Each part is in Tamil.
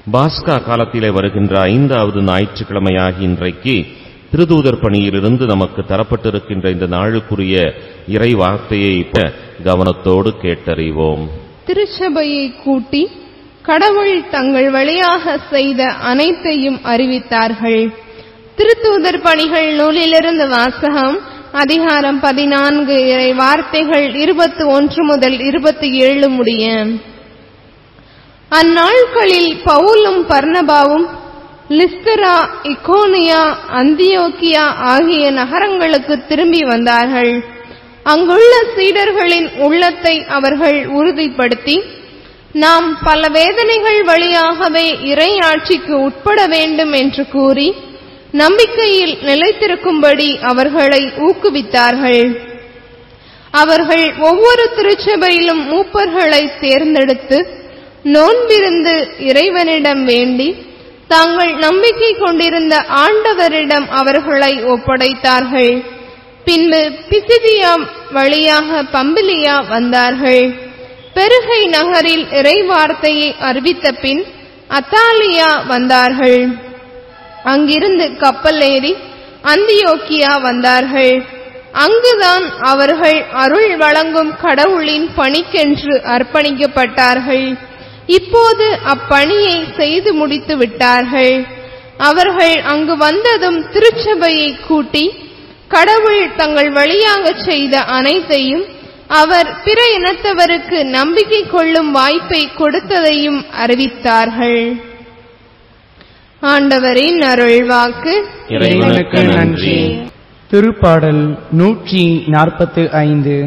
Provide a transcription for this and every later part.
பாஸ்கா காலத்திலே வருகின்ற ஐந்தாவது ஞாயிற்றுக்கிழமையாகி இன்றைக்கு திருதூதர் பணியிலிருந்து நமக்கு தரப்பட்டிருக்கின்ற இந்த நாளுக்குரிய இறை வார்த்தையை இப்ப கவனத்தோடு கேட்டறிவோம் திருச்சபையை கூட்டி கடவுள் தங்கள் வழியாக செய்த அனைத்தையும் அறிவித்தார்கள் திருத்தூதர் பணிகள் நூலிலிருந்து வாசகம் அதிகாரம் பதினான்கு இறை வார்த்தைகள் இருபத்தி ஒன்று முதல் இருபத்தி ஏழு முடிய அந்நாட்களில் பவுலும் பர்னபாவும் லிஸ்தரா இக்கோனியா அந்தியோக்கியா ஆகிய நகரங்களுக்கு திரும்பி வந்தார்கள் அங்குள்ள சீடர்களின் உள்ளத்தை அவர்கள் உறுதிப்படுத்தி நாம் பல வேதனைகள் வழியாகவே இறை ஆட்சிக்கு உட்பட வேண்டும் என்று கூறி நம்பிக்கையில் நிலைத்திருக்கும்படி அவர்களை ஊக்குவித்தார்கள் அவர்கள் ஒவ்வொரு திருச்சபையிலும் மூப்பர்களை தேர்ந்தெடுத்து நோன்பிருந்து இறைவனிடம் வேண்டி தாங்கள் நம்பிக்கை கொண்டிருந்த ஆண்டவரிடம் அவர்களை ஒப்படைத்தார்கள் பின்பு பிசிதியா வழியாக பம்பிலியா வந்தார்கள் பெருகை நகரில் இறைவார்த்தையை அறிவித்த பின் அத்தாலியா வந்தார்கள் அங்கிருந்து கப்பல் ஏறி அந்தியோக்கியா வந்தார்கள் அங்குதான் அவர்கள் அருள் வழங்கும் கடவுளின் பணிக்கென்று அர்ப்பணிக்கப்பட்டார்கள் இப்போது அப்பணியை செய்து முடித்து விட்டார்கள் அவர்கள் அங்கு வந்ததும் திருச்சபையை கூட்டி கடவுள் தங்கள் வழியாக செய்த அனைத்தையும் அவர் பிற இனத்தவருக்கு நம்பிக்கை கொள்ளும் வாய்ப்பை கொடுத்ததையும் அறிவித்தார்கள் ஆண்டவரின் அருள்வாக்கு இறைவனுக்கு நன்றி திருப்பாடல் நூற்றி நாற்பத்து ஐந்து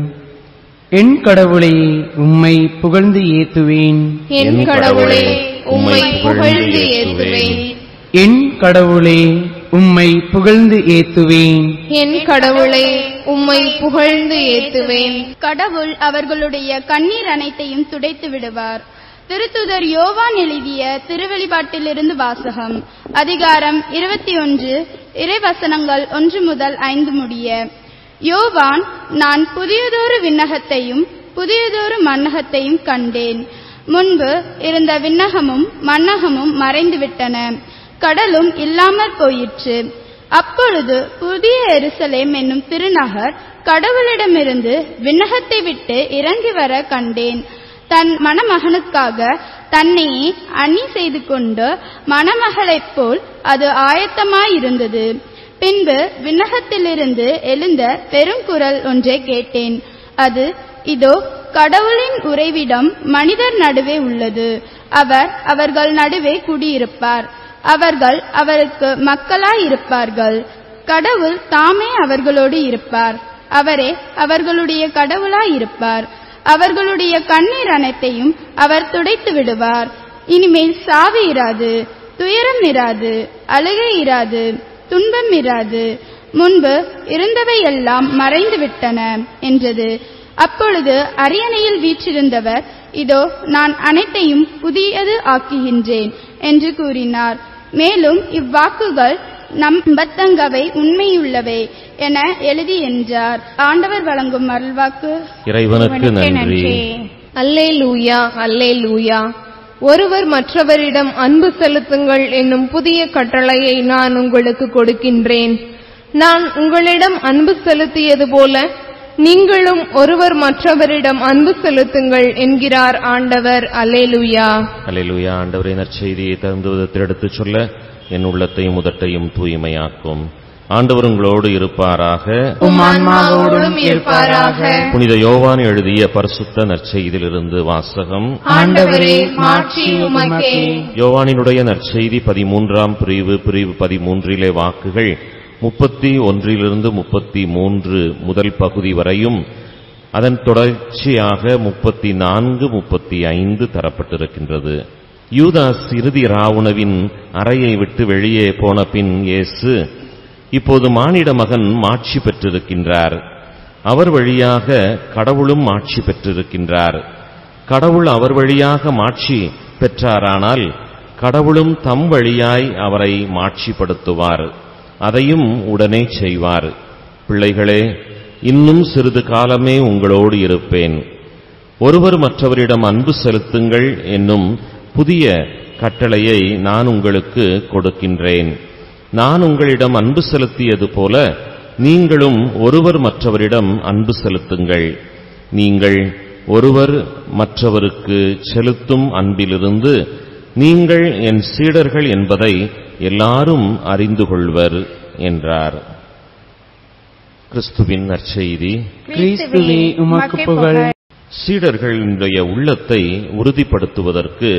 என் கடவுளே உம்மை புகழ்ந்து ஏத்துவேன் என் கடவுளே உம்மை புகழ்ந்து ஏத்துவேன் என் கடவுளே உம்மை புகழ்ந்து ஏத்துவேன் என் கடவுளே உம்மை புகழ்ந்து ஏத்துவேன் கடவுள் அவர்களுடைய கண்ணீர் அனைத்தையும் துடைத்து விடுவார் திருத்துதர் யோவான் எழுதிய திருவெளிப்பாட்டிலிருந்து வாசகம் அதிகாரம் இருபத்தி ஒன்று இறைவசனங்கள் ஒன்று முதல் ஐந்து முடிய யோவான் நான் புதியதொரு விண்ணகத்தையும் புதியதொரு மண்ணகத்தையும் கண்டேன் முன்பு இருந்த விண்ணகமும் மண்ணகமும் மறைந்துவிட்டன கடலும் இல்லாமற் போயிற்று அப்பொழுது புதிய எருசலேம் என்னும் திருநகர் கடவுளிடமிருந்து விண்ணகத்தை விட்டு இறங்கி வர கண்டேன் தன் மணமகனுக்காக தன்னையே அணி செய்து கொண்டு மணமகளைப் போல் அது ஆயத்தமாயிருந்தது பின்பு விண்ணகத்திலிருந்து எழுந்த பெருங்குரல் ஒன்றை கேட்டேன் அது இதோ கடவுளின் உறைவிடம் மனிதர் நடுவே உள்ளது அவர் அவர்கள் நடுவே குடியிருப்பார் அவர்கள் அவருக்கு மக்களாயிருப்பார்கள் கடவுள் தாமே அவர்களோடு இருப்பார் அவரே அவர்களுடைய கடவுளாயிருப்பார் அவர்களுடைய கண்ணீர் அனைத்தையும் அவர் துடைத்து விடுவார் இனிமேல் சாவு இராது துயரம் இராது அழுகை இராது துன்பம் இராது முன்பு இருந்தவையெல்லாம் மறைந்து விட்டன என்றது அப்பொழுது அரியணையில் வீற்றிருந்தவர் இதோ நான் அனைத்தையும் புதியது ஆக்குகின்றேன் என்று கூறினார் மேலும் இவ்வாக்குகள் நம்பத்தங்கவை உண்மையுள்ளவை என எழுதி என்றார் ஆண்டவர் வழங்கும் அருள்வாக்கு இறைவனுக்கு நன்றி அல்லே லூயா அல்லே லூயா ஒருவர் மற்றவரிடம் அன்பு செலுத்துங்கள் என்னும் புதிய கட்டளையை நான் உங்களுக்கு கொடுக்கின்றேன் நான் உங்களிடம் அன்பு செலுத்தியது போல நீங்களும் ஒருவர் மற்றவரிடம் அன்பு செலுத்துங்கள் என்கிறார் ஆண்டவர் அல்லேலூயா அல்லேலூயா ஆண்டவரே நற்செய்தியை தகுந்த விதத்தில் எடுத்துச் சொல்ல என் உள்ளத்தையும் உதட்டையும் தூய்மையாக்கும் ஆண்டவர் உங்களோடு இருப்பாராக உம் ஆன்மாவோடும் இருப்பாராக புனித யோவான் எழுதிய பரிசுத்த நற்செய்தியிலிருந்து வாசகம் ஆண்டவரே மாட்சி உமக்கே யோவானினுடைய நற்செய்தி பதிமூன்றாம் பிரிவு பிரிவு பதிமூன்றிலே வாக்குகள் முப்பத்தி ஒன்றிலிருந்து முப்பத்தி மூன்று முதல் பகுதி வரையும் அதன் தொடர்ச்சியாக முப்பத்தி நான்கு முப்பத்தி ஐந்து தரப்பட்டிருக்கின்றது யூதாஸ் இறுதி ராவுணவின் அறையை விட்டு வெளியே போன பின் இயேசு இப்போது மானிட மகன் மாட்சி பெற்றிருக்கின்றார் அவர் வழியாக கடவுளும் மாட்சி பெற்றிருக்கின்றார் கடவுள் அவர் வழியாக மாட்சி பெற்றாரானால் கடவுளும் தம் வழியாய் அவரை மாட்சிப்படுத்துவார் அதையும் உடனே செய்வார் பிள்ளைகளே இன்னும் சிறிது காலமே உங்களோடு இருப்பேன் ஒருவர் மற்றவரிடம் அன்பு செலுத்துங்கள் என்னும் புதிய கட்டளையை நான் உங்களுக்கு கொடுக்கின்றேன் நான் உங்களிடம் அன்பு செலுத்தியது போல நீங்களும் ஒருவர் மற்றவரிடம் அன்பு செலுத்துங்கள் நீங்கள் ஒருவர் மற்றவருக்கு செலுத்தும் அன்பிலிருந்து நீங்கள் என் சீடர்கள் என்பதை எல்லாரும் அறிந்து கொள்வர் என்றார் கிறிஸ்துவின் நற்செய்தி கிறிஸ்துவே உமக்கு புகழ் சீடர்களுடைய உள்ளத்தை உறுதிப்படுத்துவதற்கு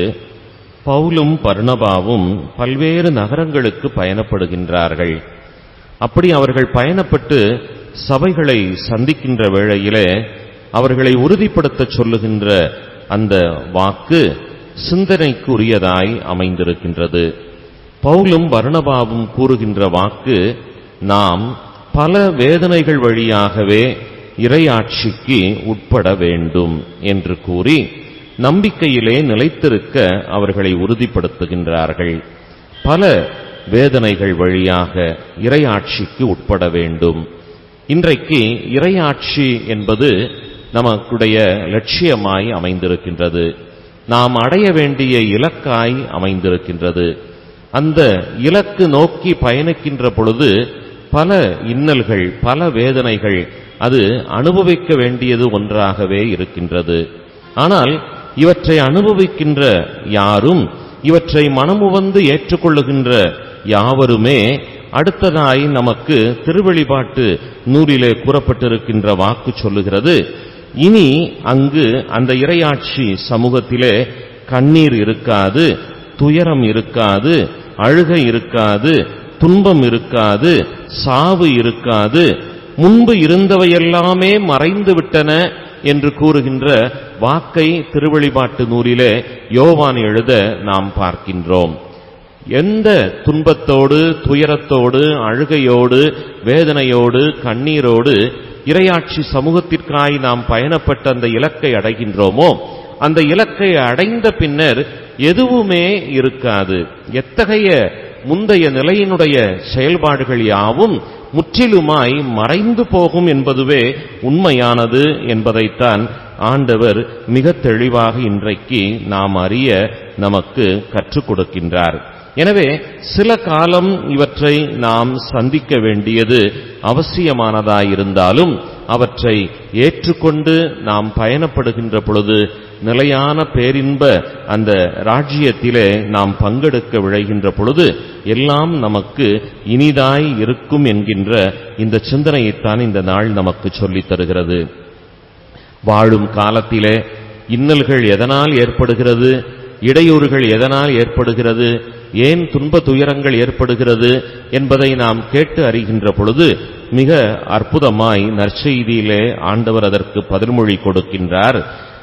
பவுலும் பர்ணபாவும் பல்வேறு நகரங்களுக்கு பயணப்படுகின்றார்கள் அப்படி அவர்கள் பயணப்பட்டு சபைகளை சந்திக்கின்ற வேளையிலே அவர்களை உறுதிப்படுத்தச் சொல்லுகின்ற அந்த வாக்கு சிந்தனைக்குரியதாய் அமைந்திருக்கின்றது பவுலும் பர்ணபாவும் கூறுகின்ற வாக்கு நாம் பல வேதனைகள் வழியாகவே இறையாட்சிக்கு உட்பட வேண்டும் என்று கூறி நம்பிக்கையிலே நிலைத்திருக்க அவர்களை உறுதிப்படுத்துகின்றார்கள் பல வேதனைகள் வழியாக இறையாட்சிக்கு உட்பட வேண்டும் இன்றைக்கு இறையாட்சி என்பது நமக்குடைய லட்சியமாய் அமைந்திருக்கின்றது நாம் அடைய வேண்டிய இலக்காய் அமைந்திருக்கின்றது அந்த இலக்கு நோக்கி பயணிக்கின்ற பொழுது பல இன்னல்கள் பல வேதனைகள் அது அனுபவிக்க வேண்டியது ஒன்றாகவே இருக்கின்றது ஆனால் இவற்றை அனுபவிக்கின்ற யாரும் இவற்றை மனமுவந்து ஏற்றுக்கொள்ளுகின்ற யாவருமே அடுத்ததாய் நமக்கு திருவெளிபாட்டு நூலிலே கூறப்பட்டிருக்கின்ற வாக்கு சொல்லுகிறது இனி அங்கு அந்த இறையாட்சி சமூகத்திலே கண்ணீர் இருக்காது துயரம் இருக்காது அழுகை இருக்காது துன்பம் இருக்காது சாவு இருக்காது முன்பு இருந்தவையெல்லாமே மறைந்து விட்டன என்று கூறுகின்ற வாக்கை திருவெளிபாட்டு நூலிலே யோவான் எழுத நாம் பார்க்கின்றோம் எந்த துன்பத்தோடு துயரத்தோடு அழுகையோடு வேதனையோடு கண்ணீரோடு இரையாட்சி சமூகத்திற்காய் நாம் பயணப்பட்ட அந்த இலக்கை அடைகின்றோமோ அந்த இலக்கை அடைந்த பின்னர் எதுவுமே இருக்காது எத்தகைய முந்தைய நிலையினுடைய செயல்பாடுகள் யாவும் முற்றிலுமாய் மறைந்து போகும் என்பதுவே உண்மையானது என்பதைத்தான் ஆண்டவர் மிக தெளிவாக இன்றைக்கு நாம் அறிய நமக்கு கற்றுக் கொடுக்கின்றார் எனவே சில காலம் இவற்றை நாம் சந்திக்க வேண்டியது அவசியமானதாயிருந்தாலும் அவற்றை ஏற்றுக்கொண்டு நாம் பயணப்படுகின்ற பொழுது நிலையான பேரின்ப அந்த ராஜ்யத்திலே நாம் பங்கெடுக்க விழைகின்ற பொழுது எல்லாம் நமக்கு இனிதாய் இருக்கும் என்கின்ற இந்த சிந்தனையைத்தான் இந்த நாள் நமக்கு சொல்லித் தருகிறது வாழும் காலத்திலே இன்னல்கள் எதனால் ஏற்படுகிறது இடையூறுகள் எதனால் ஏற்படுகிறது ஏன் துன்ப துயரங்கள் ஏற்படுகிறது என்பதை நாம் கேட்டு அறிகின்ற பொழுது மிக அற்புதமாய் நற்செய்தியிலே ஆண்டவர் அதற்கு பதில்மொழி கொடுக்கின்றார்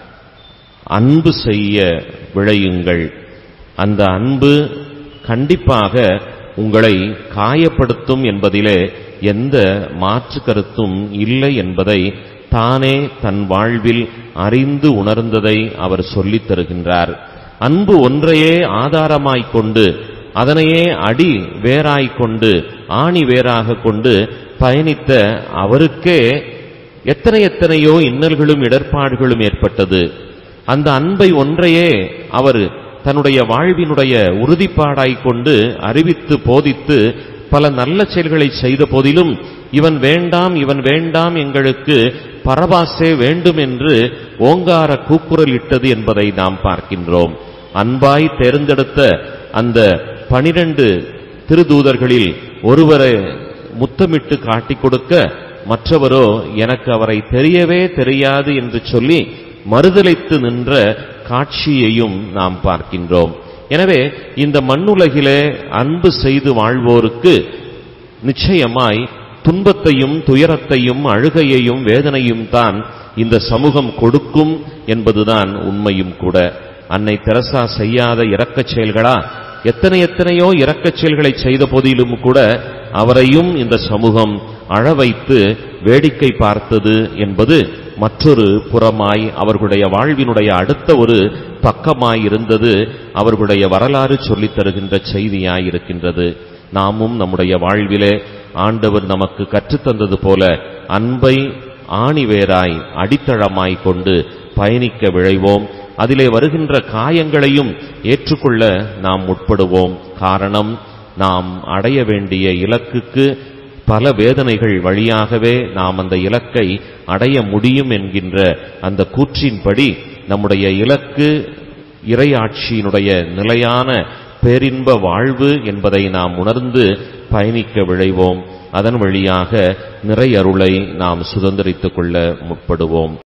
அன்பு செய்ய விழையுங்கள் அந்த அன்பு கண்டிப்பாக உங்களை காயப்படுத்தும் என்பதிலே எந்த மாற்று கருத்தும் இல்லை என்பதை தானே தன் வாழ்வில் அறிந்து உணர்ந்ததை அவர் சொல்லித் தருகின்றார் அன்பு ஒன்றையே ஆதாரமாய்க் கொண்டு அதனையே அடி வேராய்க் கொண்டு ஆணி வேராக கொண்டு பயணித்த அவருக்கே எத்தனை எத்தனையோ இன்னல்களும் இடர்பாடுகளும் ஏற்பட்டது அந்த அன்பை ஒன்றையே அவர் தன்னுடைய வாழ்வினுடைய உறுதிப்பாடாய்க் கொண்டு அறிவித்து போதித்து பல நல்ல செயல்களை செய்த போதிலும் இவன் வேண்டாம் இவன் வேண்டாம் எங்களுக்கு பரபாசே வேண்டும் என்று ஓங்கார கூக்குரல் இட்டது என்பதை நாம் பார்க்கின்றோம் அன்பாய் தேர்ந்தெடுத்த அந்த பனிரெண்டு திருதூதர்களில் ஒருவரை முத்தமிட்டு காட்டிக் கொடுக்க மற்றவரோ எனக்கு அவரை தெரியவே தெரியாது என்று சொல்லி மறுதலைத்து நின்ற காட்சியையும் நாம் பார்க்கின்றோம் எனவே இந்த மண்ணுலகிலே அன்பு செய்து வாழ்வோருக்கு நிச்சயமாய் துன்பத்தையும் துயரத்தையும் அழுகையையும் வேதனையும் தான் இந்த சமூகம் கொடுக்கும் என்பதுதான் உண்மையும் கூட அன்னை தெரசா செய்யாத இரக்கச் செயல்களா எத்தனை எத்தனையோ இரக்கச் செயல்களை செய்த போதிலும் கூட அவரையும் இந்த சமூகம் அழ வைத்து வேடிக்கை பார்த்தது என்பது மற்றொரு புறமாய் அவர்களுடைய வாழ்வினுடைய அடுத்த ஒரு பக்கமாய் இருந்தது அவர்களுடைய வரலாறு சொல்லித் தருகின்ற செய்தியாய் இருக்கின்றது நாமும் நம்முடைய வாழ்விலே ஆண்டவர் நமக்கு கற்றுத்தந்தது போல அன்பை ஆணிவேராய் அடித்தளமாய் கொண்டு பயணிக்க விழைவோம் அதிலே வருகின்ற காயங்களையும் ஏற்றுக்கொள்ள நாம் முற்படுவோம் காரணம் நாம் அடைய வேண்டிய இலக்குக்கு பல வேதனைகள் வழியாகவே நாம் அந்த இலக்கை அடைய முடியும் என்கின்ற அந்த கூற்றின்படி நம்முடைய இலக்கு இறையாட்சியினுடைய நிலையான பேரின்ப வாழ்வு என்பதை நாம் உணர்ந்து பயணிக்க விழைவோம் அதன் வழியாக நிறையருளை நாம் சுதந்திரித்துக் கொள்ள முற்படுவோம்